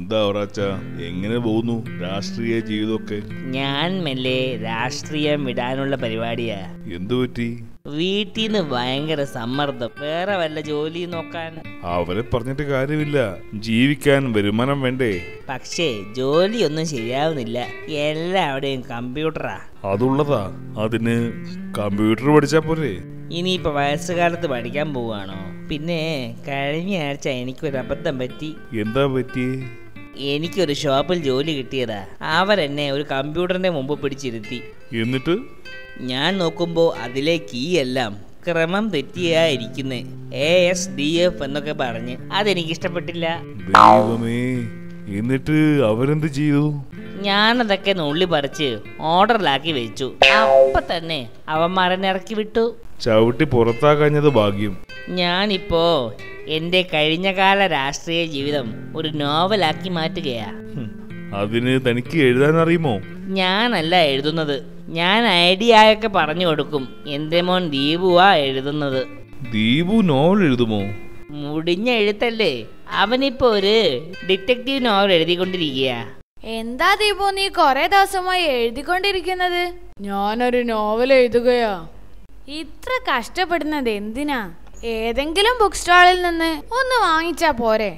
എന്താ ഒറാച്ച എങ്ങനെ പോകുന്നു രാഷ്ട്രീയ ജീവിതമൊക്കെ ഞാൻ മെല്ലെ രാഷ്ട്രീയം വിടാനുള്ള പരിപാടിയാ എന്തു പറ്റി വീട്ടിൽ നിന്ന് ഭയങ്കര സമ്മർദ്ദം വേറെ വല്ല ജോലി നോക്കാൻ അവരെ പറഞ്ഞിട്ട് കാര്യമില്ല ജീവിക്കാൻ വരുമാനം വേണ്ടേ പക്ഷേ ജോലിയൊന്നും ശരിയാവുന്നില്ല എല്ലാവിടെയും കമ്പ്യൂട്ടറാ അതുള്ളതാ അതിന് കമ്പ്യൂട്ടർ പഠിച്ചാ പോരെ ഇനിയിപ്പോ വയസ്സുകാലത്ത് പഠിക്കാൻ പോവാണോ പിന്നെ കഴിഞ്ഞ ആഴ്ച എനിക്കൊരു അബദ്ധം പറ്റി എന്താ പറ്റിയേ എനിക്കൊരു ഷോപ്പിൽ ജോലി കിട്ടിയതാ അവരെന്നെ ഒരു കമ്പ്യൂട്ടറിന്റെ മുമ്പ് പിടിച്ചിരുത്തി എന്നിട്ട് ഞാൻ നോക്കുമ്പോൾ അതിലെ കീ എല്ലാം ക്രമം തെറ്റിയാ ഇരിക്കുന്നേ എ എസ് ഡി എഫ് എന്നൊക്കെ പറഞ്ഞ് അതെനിക്ക് ഇഷ്ടപ്പെട്ടില്ല ദൈവമേ എന്നിട്ട് അവരെന്ത് ചെയ്തു ഞാനതൊക്കെ നുള്ളി പറിച്ച് ഓർഡറിലാക്കി വെച്ചു അപ്പൊ തന്നെ അവന്മാരെന്നെ ഇറക്കി വിട്ടു ചവിട്ടി പുറത്താക്കാഞ്ഞത് ഭാഗ്യം ഞാനിപ്പോ എൻ്റെ കഴിഞ്ഞകാല രാഷ്ട്രീയ ജീവിതം ഒരു നോവലാക്കി മാറ്റുകയാ ഹും, അതിന് തനിക്ക് എഴുതാൻ അറിയുമോ ഞാനല്ല എഴുതുന്നത് ഞാൻ ഐഡിയയൊക്കെ പറഞ്ഞു കൊടുക്കും എൻ്റെ മോൻ ദീപുവാ എഴുതുന്നത് ദീപു നോവൽ എഴുതുമോ മുടിഞ്ഞ എഴുത്തല്ലേ അവനിപ്പോ ഒരു ഡിറ്റക്റ്റീവ് നോവൽ എഴുതിക്കൊണ്ടിരിക്കുക എന്താ ദീപു നീ കൊറേ ദിവസമായി എഴുതിക്കൊണ്ടിരിക്കുന്നത് ഞാനൊരു നോവൽ എഴുതുകയാ ഇത്ര കഷ്ടപ്പെടുന്നത് എന്തിനാ ഏതെങ്കിലും ബുക്ക് സ്റ്റാളിൽ നിന്ന് ഒന്ന് വാങ്ങിച്ചാ പോരെ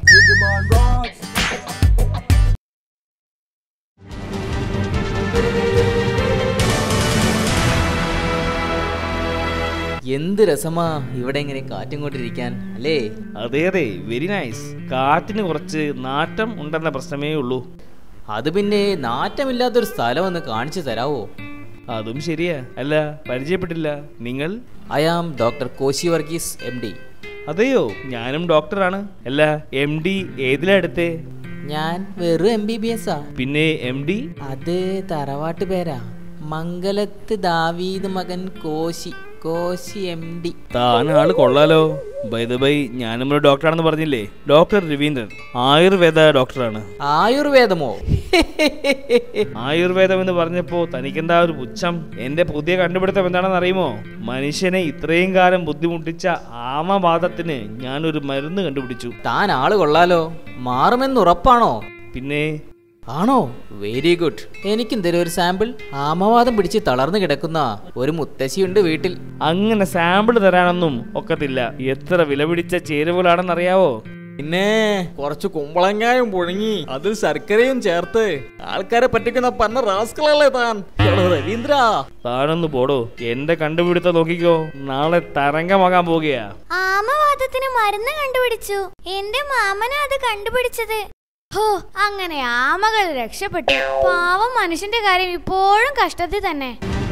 എന്ത് രസമാ ഇവിടെ ഇങ്ങനെ കാറ്റും കൊണ്ടിരിക്കാൻ അല്ലേ അതെ അതെ വെരി നൈസ് കാറ്റിന് കുറച്ച് നാറ്റം ഉണ്ടെന്ന പ്രശ്നമേ ഉള്ളൂ അത് പിന്നെ നാറ്റമില്ലാത്തൊരു സ്ഥലം ഒന്ന് കാണിച്ചു തരാവോ അതും ശരിയാ അല്ല പരിചയപ്പെട്ടില്ല നിങ്ങൾ I am doctor Koshy Varghese M D അതെയോ ഞാനും ഡോക്ടറാണ് അല്ല എം ഡി ഏതിലാ എടുത്തേ ഞാൻ വെറും എം ബി ബി എസ് ആ പിന്നെ എം ഡി അത് തറവാട്ട് പേരാ മംഗലത്ത് ദാവീദ് മകൻ കോശി കോശി എം ഡി താൻ ആള് കൊള്ളാലോ ബൈ ദ ബൈ ഞാനും ഒരു ഡോക്ടറാണെന്ന് പറഞ്ഞില്ലേ ഡോക്ടർ രവീന്ദ്രൻ ആയുർവേദ ഡോക്ടറാണ് ആയുർവേദമോ ആയുർവേദം എന്ന് പറഞ്ഞപ്പോ തനിക്കെന്താ ഒരു പുച്ഛം എന്റെ പുതിയ കണ്ടുപിടുത്തം എന്താണെന്ന് അറിയുമോ മനുഷ്യനെ ഇത്രയും കാലം ബുദ്ധിമുട്ടിച്ച ആമവാദത്തിന് ഞാനൊരു മരുന്ന് കണ്ടുപിടിച്ചു താൻ ആള് കൊള്ളാലോ മാറുമെന്ന് ഉറപ്പാണോ പിന്നെ ആണോ വെരി ഗുഡ് എനിക്കും തരും ഒരു സാമ്പിൾ ആമവാദം പിടിച്ച് തളർന്നു കിടക്കുന്ന ഒരു മുത്തശ്ശിയുണ്ട് വീട്ടിൽ അങ്ങനെ സാമ്പിൾ തരാനൊന്നും ഒക്കത്തില്ല എത്ര വില പിടിച്ച ചേരുവകളാണെന്നറിയാവോ പിന്നെ കുറച്ച് കുമ്പളങ്ങായും പുഴുങ്ങി അതിൽ ശർക്കരയും ചേർത്ത് ആൾക്കാരെ പറ്റിക്കുന്ന പന്ന റാസ്കളല്ലേ താൻ എടോ രവീന്ദ്ര താനൊന്ന് പോടോ എന്റെ കണ്ടുപിടുത്തം നോക്കിക്കോ നാളെ തരംഗമാകാൻ പോകുകയാ ആമവാദത്തിന് മരുന്ന് കണ്ടുപിടിച്ചു എന്റെ മാമനാ അത് കണ്ടുപിടിച്ചത് ഹോ അങ്ങനെ ആമകൾ രക്ഷപ്പെട്ടു പാവം മനുഷ്യന്റെ കാര്യം ഇപ്പോഴും കഷ്ടത്തിൽ തന്നെ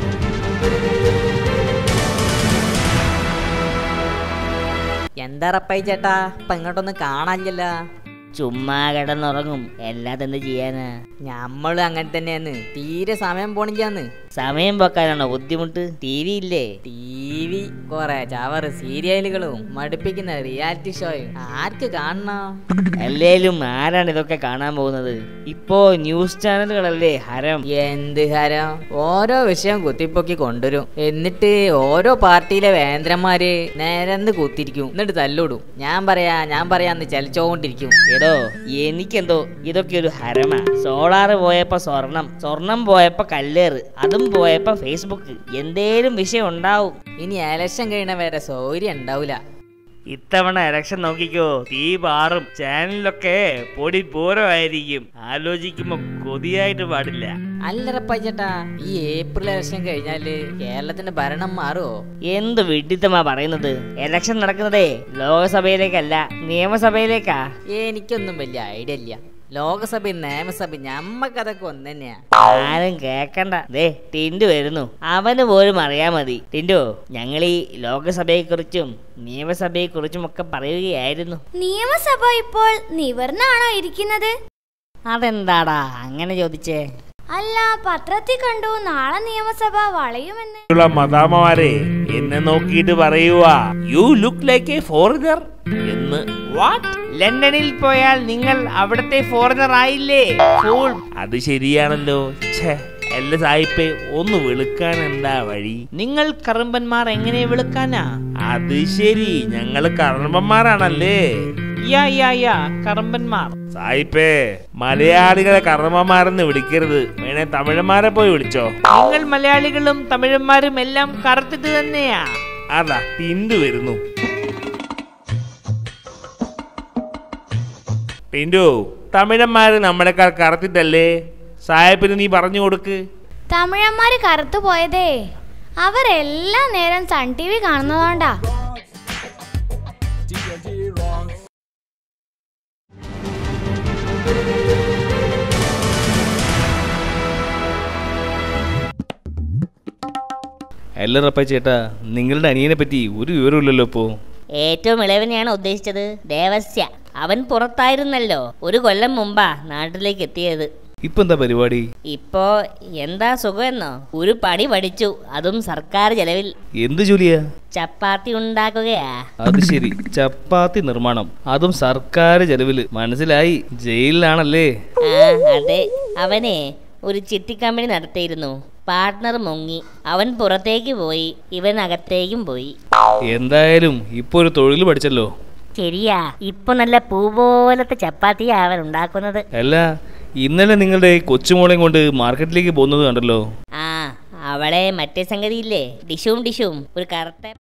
എന്താ റപ്പായി ചേട്ടാ ഇപ്പൊ ഇങ്ങോട്ടൊന്നും കാണാനില്ല ചുമ്മാ കിടന്നുറങ്ങും അല്ലാതെ എന്ത് ചെയ്യാനാ ഞമ്മള് അങ്ങനെ തന്നെയാന്ന് തീരെ സമയം പോണില്ലാന്ന് സമയം വെക്കാനാണോ ബുദ്ധിമുട്ട് ടി വി ഇല്ലേ ടി വി കൊറേ ചവറ് സീരിയലുകളും മടുപ്പിക്കുന്ന റിയാലിറ്റി ഷോയും ആർക്ക് കാണണം അല്ലേലും ആരാണ് ഇതൊക്കെ കാണാൻ പോകുന്നത് ഇപ്പോ ന്യൂസ് ചാനലുകളല്ലേ ഹരം എന്ത് ഹരം ഓരോ വിഷയം കുത്തിപ്പൊക്കി കൊണ്ടുവരും എന്നിട്ട് ഓരോ പാർട്ടിയിലെ വേന്ദ്രന്മാര് നേരന്ന് കുത്തിരിക്കും എന്നിട്ട് തല്ലിടും ഞാൻ പറയാ ഞാൻ പറയാന്ന് ചലിച്ചോണ്ടിരിക്കും എടോ എനിക്കെന്തോ ഇതൊക്കെ ഒരു ഹരമാ സോളാറ് പോയപ്പോ സ്വർണം സ്വർണം പോയപ്പോ കല്ലേറ് അതും പോയപ്പോ ഫേസ്ബുക്ക് എന്തേലും വിഷയം ഉണ്ടാവും ഇനി ഇലക്ഷൻ കഴിയണ വരെ സൗകര്യം ഉണ്ടാവില്ല ഇത്തവണ ഇലക്ഷൻ നോക്കിക്കോ തീ പാറും ചാനലിലൊക്കെ പൊടി പൂരമായിരിക്കും ആലോചിക്കുമ്പോ കൊതിയായിട്ട് പാടില്ല അല്ലറപ്പാ ചേട്ടാ ഈ ഏപ്രിൽ ഇലക്ഷൻ കഴിഞ്ഞാല് കേരളത്തിന്റെ ഭരണം മാറുമോ എന്ത് വിഡിത്തമാ പറയുന്നത് ഇലക്ഷൻ നടക്കുന്നതേ ലോകസഭയിലേക്കല്ല നിയമസഭയിലേക്കാ എനിക്കൊന്നും വലിയ ഐഡിയ ഇല്ല ലോകസഭയും നിയമസഭയും ഞമ്മക്കതൊക്കെ ഒന്ന് തന്നെയാ ആരും കേക്കണ്ട ദേ ടിൻഡു വരുന്നു അവന് പോലും അറിയാ മതി ടിൻഡു ഞങ്ങൾ ഈ ലോകസഭയെ കുറിച്ചും നിയമസഭയെ കുറിച്ചും ഒക്കെ പറയുകയായിരുന്നു നിയമസഭ ഇപ്പോൾ നിവർന്നാണോ ഇരിക്കുന്നത് അതെന്താടാ അങ്ങനെ ചോദിച്ചേ അല്ല പത്രത്തിൽ കണ്ടു നാളെ നിയമസഭ വളയുമെന്ന് മതാമമാരെ എന്നെ നോക്കിയിട്ട് പറയുക you look like a foreigner എന്ന് വാട്ട് ലണ്ടനിൽ പോയാൽ നിങ്ങൾ അവിടത്തെ ഫോറിനർ ആയില്ലേ ഫൂൾ അത് ശരിയാണല്ലോ ഛേ അല്ല സായിപ്പേ ഒന്ന് വെളുക്കാൻ എന്താ വഴി നിങ്ങൾ കറുമ്പന്മാർ എങ്ങനെ വെളുക്കാനാ അത് ശരി ഞങ്ങൾ കറുമ്പന്മാരാണല്ലേ യാ യാ യാ കറമ്പന്മാർ സായിപ്പേ മലയാളികളെ കർമ്മമാരെന്ന് വിളിക്കരുത് വേണേ തമിഴന്മാരെ പോയി വിളിച്ചോ നിങ്ങൾ മലയാളികളും തമിഴന്മാരും എല്ലാം കറുത്തിട്ട് തന്നെയാ അതാ ടിൻഡു വരുന്നു ടിൻഡു തമിഴന്മാര് നമ്മളെക്കാൾ കറത്തിട്ടല്ലേ സായിപ്പിന് നീ പറഞ്ഞു കൊടുക്ക് തമിഴന്മാര് കറുത്തു പോയതേ അവരെല്ലാ നേരം സൺ ടി വി കാണുന്നതുകൊണ്ടാ അല്ല റപ്പ ചേട്ടാ നിങ്ങളുടെ അനിയനെ പറ്റി ഒരു വിവരമില്ലല്ലോ ഇപ്പോ ഏറ്റവും ഇളവനെയാണ് ഉദ്ദേശിച്ചത് ദേവസ്യ അവൻ പുറത്തായിരുന്നല്ലോ ഒരു കൊല്ലം മുമ്പാ നാട്ടിലേക്ക് എത്തിയത് ഇപ്പൊ എന്താ പരിപാടി ഇപ്പോ എന്താ സുഖമെന്നോ ഒരു പണി പഠിച്ചു അതും സർക്കാർ ചെലവിൽ എന്ത് ജോലിയാ ചപ്പാത്തി ഉണ്ടാക്കുകയാ അത് ശരി ചപ്പാത്തി നിർമ്മാണം അതും സർക്കാർ ചെലവില് മനസ്സിലായി ജയിലിലാണല്ലേ ആ അതെ അവനെ ഒരു ചിട്ടിക്കമ്പനി നടത്തിയിരുന്നു പാർട്ട്ണർ മുങ്ങി അവൻ പുറത്തേക്ക് പോയി ഇവൻ അകത്തേക്കും പോയി എന്തായാലും ഇപ്പൊ ഒരു തൊഴിൽ പഠിച്ചല്ലോ ശരിയാ ഇപ്പൊ നല്ല പൂ പോലത്തെ ചപ്പാത്തിയാ അവൻ ഉണ്ടാക്കുന്നത് അല്ല ഇന്നലെ നിങ്ങളുടെ കൊച്ചുമോളെയും കൊണ്ട് മാർക്കറ്റിലേക്ക് പോകുന്നത് കണ്ടല്ലോ ആ അവളെ മറ്റേ സംഗതിയില്ലേ ഡിഷും ഡിഷും ഒരു കറുത്ത